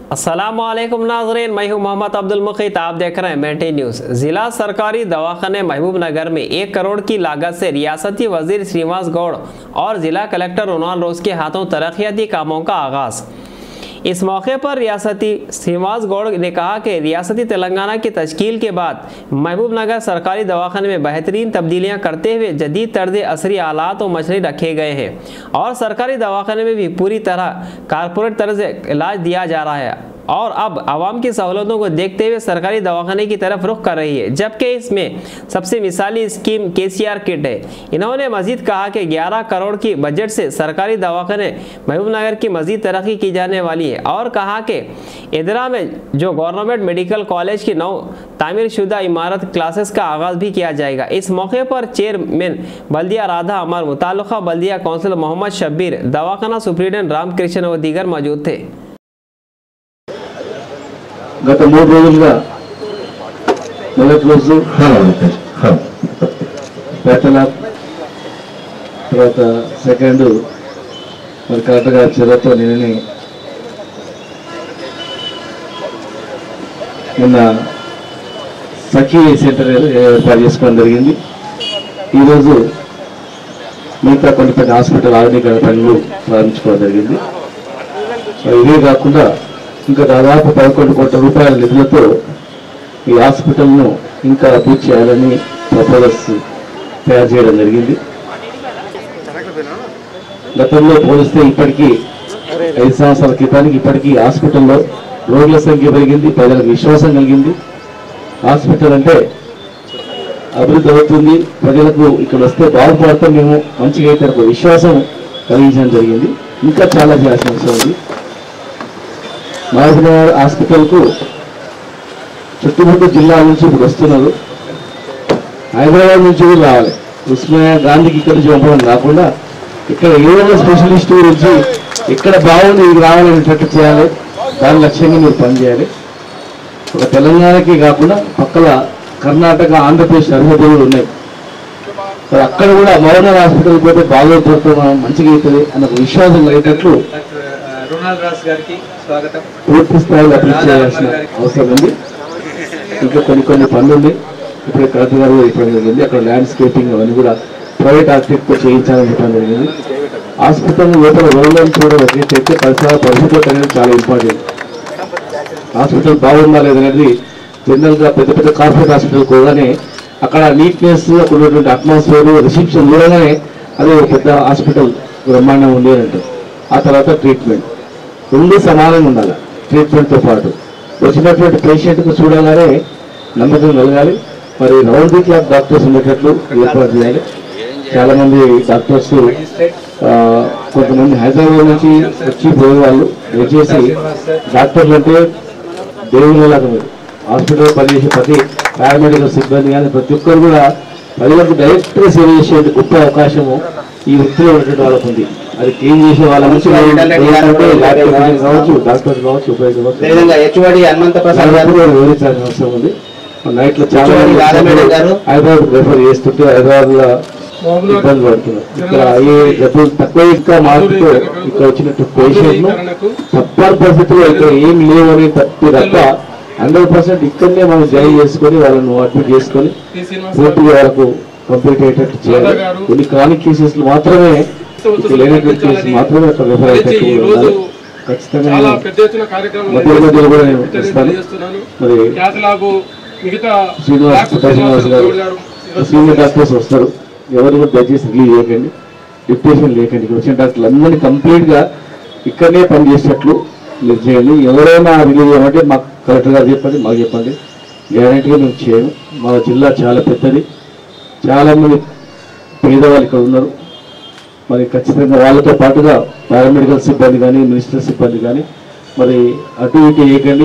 असलम नाजरीन मैं हूं मोहम्मद अब्दुल मुखीत आप देख रहे हैं मेंटी न्यूज़ ज़िला सरकारी दवाखाने महबूब नगर में एक करोड़ की लागत से रियासती वजीर श्रीनिवास गौड़ और ज़िला कलेक्टर रोनाल रोज के हाथों तरक्याती कामों का आगाज़ इस मौके पर रियासती श्रीनिवास गौड़ ने कहा कि रियासती तेलंगाना की तश्कील के बाद महबूब नगर सरकारी दवाखाने में बेहतरीन तब्दीलियां करते हुए जदीद तर्ज असरी आलात और मशीनरी रखे गए हैं और सरकारी दवाखाने में भी पूरी तरह कारपोरेट तर्ज इलाज दिया जा रहा है और अब आवाम की सहूलतों को देखते हुए सरकारी दवाखाने की तरफ रुख कर रही है जबकि इसमें सबसे मिसाली स्कीम के किट है इन्होंने मजीद कहा कि 11 करोड़ की बजट से सरकारी दवाखाने महबूब नगर की मजीद तरक्की की जाने वाली है और कहा कि इदरा में जो गवर्नमेंट मेडिकल कॉलेज की नौ तामीर शुदा इमारत क्लासेस का आगाज़ भी किया जाएगा इस मौके पर चेयरमैन बल्दिया राधा अमर मुताल बल्दिया कौंसिल मोहम्मद शब्बीर दवाखाना सुप्रीडेंट रामकृष्ण व दीगर मौजूद थे గత మూడు రోజులుగా మొదటి రోజు పేటల తర్వాత సెకండ్ మరి కరెక్ట్గా చిరతో నిన్నని నిన్న సఖీ సెంటర్ ఏర్పాటు చేసుకోవడం జరిగింది ఈరోజు మిగతా కొన్ని పెద్ద హాస్పిటల్ ఆధునీకరణ పనులు ప్రారంభించుకోవడం జరిగింది మరి ఇవే కాకుండా ఇంకా దాదాపు పదకొండు కోట్ల రూపాయల నిధులతో ఈ హాస్పిటల్ను ఇంకా అభివృద్ధి చేయాలని ప్రపోజల్స్ తయారు చేయడం జరిగింది గతంలో పోలిస్తే ఇప్పటికీ ఐదు సంవత్సరాల క్రితానికి ఇప్పటికీ హాస్పిటల్లో రోగుల సంఖ్య పెరిగింది ప్రజలకు విశ్వాసం కలిగింది హాస్పిటల్ అంటే అభివృద్ధి అవుతుంది ప్రజలకు ఇక్కడ వస్తే బాగుపడతాం మేము మంచిగా అయితే ఒక విశ్వాసం కలిగించడం జరిగింది ఇంకా చాలా చేయాల్సిన అవసరం ఉంది మహబూబ్నగర్ హాస్పిటల్కు చుట్టుముట్టు జిల్లాల నుంచి ఇప్పుడు వస్తున్నారు హైదరాబాద్ నుంచి కూడా రావాలి ఉస్మానియా గాంధీకి ఇక్కడ నుంచి పంపడం కాకుండా ఇక్కడ ఏదైనా స్పెషలిస్ట్ గురించి ఇక్కడ బాగుంది ఇది రావాలనేటట్టు చేయాలి దాని లక్ష్యంగా మీరు పనిచేయాలి ఒక తెలంగాణకి కాకుండా పక్కల కర్ణాటక ఆంధ్రప్రదేశ్ సరిహద్దులు కూడా ఉన్నాయి మరి అక్కడ కూడా మౌన హాస్పిటల్ పోతే బాగోపడుతున్నాం మంచిగా అవుతుంది అన్న ఒక విశ్వాసం కలిగేటట్లు రొనాల్డ్ రాస్ గారికి స్వాగతం పూర్తి స్థాయిలో అభివృద్ధి చేయాల్సిన అవసరం ఉంది ఇంకా కొన్ని కొన్ని పనులు ఉన్నాయి ఇప్పుడు కలెక్టర్ గారు చెప్పడం జరిగింది అక్కడ ల్యాండ్స్కేపింగ్ అవన్నీ కూడా ప్రైవేట్ ఆర్కిటెక్ట్తో చేయించాలని చెప్పడం జరిగింది హాస్పిటల్ లోపల రోడ్లను చూడడం ఎట్లయితే పరిసర పరిశుభ్రత అనేది చాలా ఇంపార్టెంట్ హాస్పిటల్ బాగుందా లేదనేది జనరల్గా పెద్ద పెద్ద కార్పొరేట్ హాస్పిటల్ పోగానే అక్కడ నీట్నెస్ అక్కడ ఉన్నటువంటి అట్మాస్ఫియర్ రిసెప్షన్ చూడగానే అదే ఒక పెద్ద హాస్పిటల్ బ్రహ్మాండం ఉంది అని అంటారు ఆ తర్వాత ట్రీట్మెంట్ రెండు సమానంగా ఉండాలి ట్రీట్మెంట్తో పాటు వచ్చినటువంటి పేషెంట్కు చూడగానే నమ్మకం కలగాలి మరి రౌండ్ ది క్లాక్ డాక్టర్స్ ఉండేటట్లు ఏర్పాటు చేయాలి చాలా మంది డాక్టర్స్ ఆ, కొంతమంది హైదరాబాద్ నుంచి వచ్చి పోయే వాళ్ళు దయచేసి డాక్టర్లు అంటే దేవుళ్ళలాగా మీరు హాస్పిటల్ పనిచేసే ప్రతి పారామెడికల్ సిబ్బంది కానీ ప్రతి ఒక్కరు కూడా ప్రజలకు డైరెక్ట్గా సేవ చేసే గొప్ప అవకాశము ఈ వృత్తిలో ఉన్నటువంటి వాళ్ళకు ఉంది అది క్లీన్ చేసే వాళ్ళ నుంచి ఏంటంటే ల్యాబ్ టెక్నీషియన్ కావచ్చు డాక్టర్ కావచ్చు ఉపయోగం కావచ్చు అదేవిధంగా హెచ్ఓడి హనుమంత ప్రసాద్ గారు కూడా వివరించాల్సిన అవసరం ఉంది నైట్ లో చాలా చూడండి, మంది రాధామేడం గారు. హైదరాబాద్ రెఫర్ చేస్తుంటే హైదరాబాద్ లో ఇబ్బంది పడుతున్నారు ఇక్కడ ఏ జబ్బులు తక్కువ ఇంకా మార్పుతో ఇక్కడ వచ్చినట్టు పేషెంట్ ను తప్పని పరిస్థితుల్లో ఇక్కడ ఏం లేవని తప్పి తప్ప హండ్రెడ్ పర్సెంట్ ఇక్కడనే మనం జాయిన్ చేసుకొని వాళ్ళను అడ్మిట్ చేసుకొని పూర్తిగా వాళ్ళకు కంప్లీట్ అయ్యేటట్టు చేయాలి కొన్ని క్రానిక్ కేసెస్ మాత్రమే ఇక్కడ లేనటువంటి కేసెస్ మాత్రమే అక్కడ రెఫర్ అయితే ఈ అయ్యేటట్టు రోజు ఉండాలి ఖచ్చితంగా చాలా నేను పెద్ద ఎత్తున కార్యక్రమం మధ్య మధ్యలో కూడా నేను తెలియ- ఇస్తాను. తెలియజేస్తున్నాను మరి క్యాటలాగు మిగతా శ్రీనివాస్ డాక్టర్ శ్రీనివాస్ గారు గౌడ్ గారు ఈరోజు సీనియర్ డాక్టర్స్ వస్తారు ఎవరు కూడా దయచేసి రిలీవ్ చేయకండి డిప్యూటేషన్ లేకండి ఇక్కడ వచ్చిన డాక్టర్లు అందరినీ కంప్లీట్ గా ఇక్కడనే పనిచేసేటట్లు మీరు చేయండి ఎవరైనా రిలీవ్ చేయమంటే మాకు కలెక్టర్ గారు చెప్పండి మాకు చెప్పండి గ్యారంటీగా మేము చేయము మా జిల్లా చాలా పెద్దది చాలా మంది పేదవాళ్ళు ఇక్కడ ఉన్నారు మరి ఖచ్చితంగా వాళ్ళతో పాటుగా పారామెడికల్ సిబ్బంది కానీ మినిస్టర్ సిబ్బంది కానీ మరి అటు ఇటు వేయకండి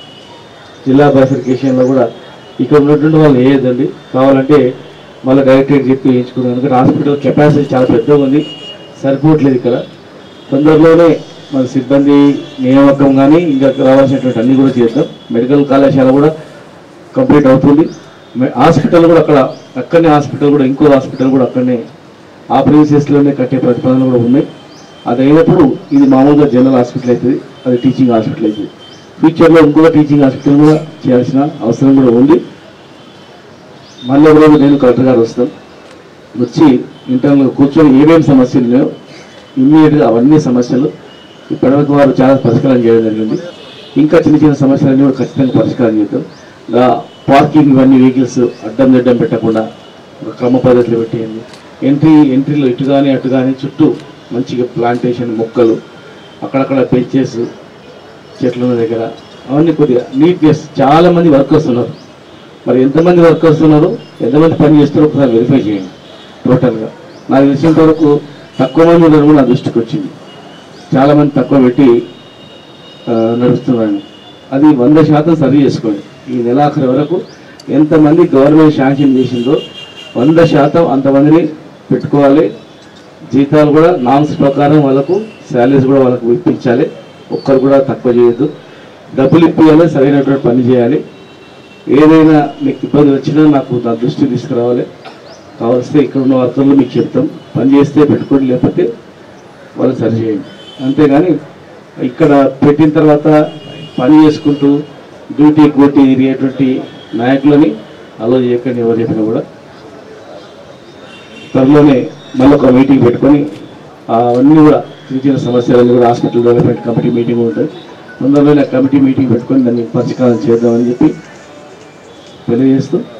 జిల్లా బైఫికేషన్లో కూడా ఇక్కడ ఉన్నటువంటి వాళ్ళు వేయదండి కావాలంటే మళ్ళీ డైరెక్టర్ చెప్పి వేయించుకున్నాను ఎందుకంటే హాస్పిటల్ కెపాసిటీ చాలా పెద్దగా ఉంది సరిపోవట్లేదు ఇక్కడ తొందరలోనే మన సిబ్బంది నియామకం కానీ ఇంకా రావాల్సినటువంటి అన్ని కూడా చేద్దాం మెడికల్ కళాశాల కూడా కంప్లీట్ అవుతుంది మె- హాస్పిటల్ కూడా అక్కడ అక్కడనే హాస్పిటల్ కూడా ఇంకో హాస్పిటల్ కూడా అక్కడనే ఆ ప్రిన్సెస్లోనే కట్టే ప్రతిపాదనలు కూడా ఉన్నాయి అది అయినప్పుడు ఇది మామూలుగా జనరల్ హాస్పిటల్ అవుతుంది అది టీచింగ్ హాస్పిటల్ అవుతుంది ఫ్యూచర్లో ఇంకొక టీచింగ్ హాస్పిటల్ కూడా చేయాల్సిన అవసరం కూడా ఉంది మళ్ళీ ఒక రోజు నేను కలెక్టర్ గారు వస్తాం వచ్చి ఇంటర్నల్ కూర్చొని ఏమేమి సమస్యలు ఉన్నాయో ఇమ్మీడియట్గా అవన్నీ సమస్యలు ఇప్పటివరకు వారు చాలా పరిష్కారం చేయడం జరిగింది ఇంకా చిన్న చిన్న సమస్యలన్నీ కూడా ఖచ్చితంగా పరిష్కారం చేద్దాం ఇలా పార్కింగ్ ఇవన్నీ వెహికల్స్ అడ్డం దిడ్డం పెట్టకుండా ఒక క్రమ పద్ధతిలో పెట్టేయండి ఎంట్రీ ఎంట్రీలో ఇటు కానీ అటు కానీ చుట్టూ మంచిగా ప్లాంటేషన్ మొక్కలు అక్కడక్కడ బెంచెస్ చెట్ల ఉన్న దగ్గర అవన్నీ కొద్దిగా నీట్నెస్ చాలా మంది వర్కర్స్ ఉన్నారు మరి ఎంతమంది వర్కర్స్ ఉన్నారు ఎంతమంది పని చేస్తారో ఒకసారి వెరిఫై చేయండి టోటల్గా నాకు తెలిసినంత వరకు తక్కువ మంది ఉన్నారు కూడా నా దృష్టికి వచ్చింది చాలా మంది తక్కువ పెట్టి ఆ, నడుస్తున్నాను అది వంద శాతం సరి చేసుకోండి ఈ నెలాఖరు వరకు ఎంతమంది గవర్నమెంట్ శాంక్షన్ చేసిందో వంద శాతం అంతమందిని పెట్టుకోవాలి జీతాలు కూడా నామ్స్ ప్రకారం వాళ్ళకు శాలరీస్ కూడా వాళ్ళకు ఇప్పించాలి ఒక్కరు కూడా తక్కువ చేయొద్దు డబ్బులు ఇప్పించాలి సరైనటువంటి పని చేయాలి ఏదైనా మీకు ఇబ్బంది వచ్చినా నాకు నా దృష్టి తీసుకురావాలి కావలిస్తే ఇక్కడ ఉన్న వర్కర్లు మీకు చెప్తాం పని చేస్తే పెట్టుకోండి లేకపోతే వాళ్ళు సరి చేయండి అంతేగాని ఇక్కడ పెట్టిన తర్వాత పని చేసుకుంటూ డ్యూటీ కోటి తిరిగేటువంటి నాయకులని అలో చేయకండి ఎవరు చెప్పినా కూడా త్వరలోనే మళ్ళీ ఒక మీటింగ్ పెట్టుకొని అవన్నీ కూడా చిన్న చిన్న సమస్యలన్నీ కూడా హాస్పిటల్ డెవలప్మెంట్ కమిటీ మీటింగ్ ఉంటుంది తొందరలోనే కమిటీ మీటింగ్ పెట్టుకొని దాన్ని పరిష్కారం చేద్దామని చెప్పి తెలియజేస్తూ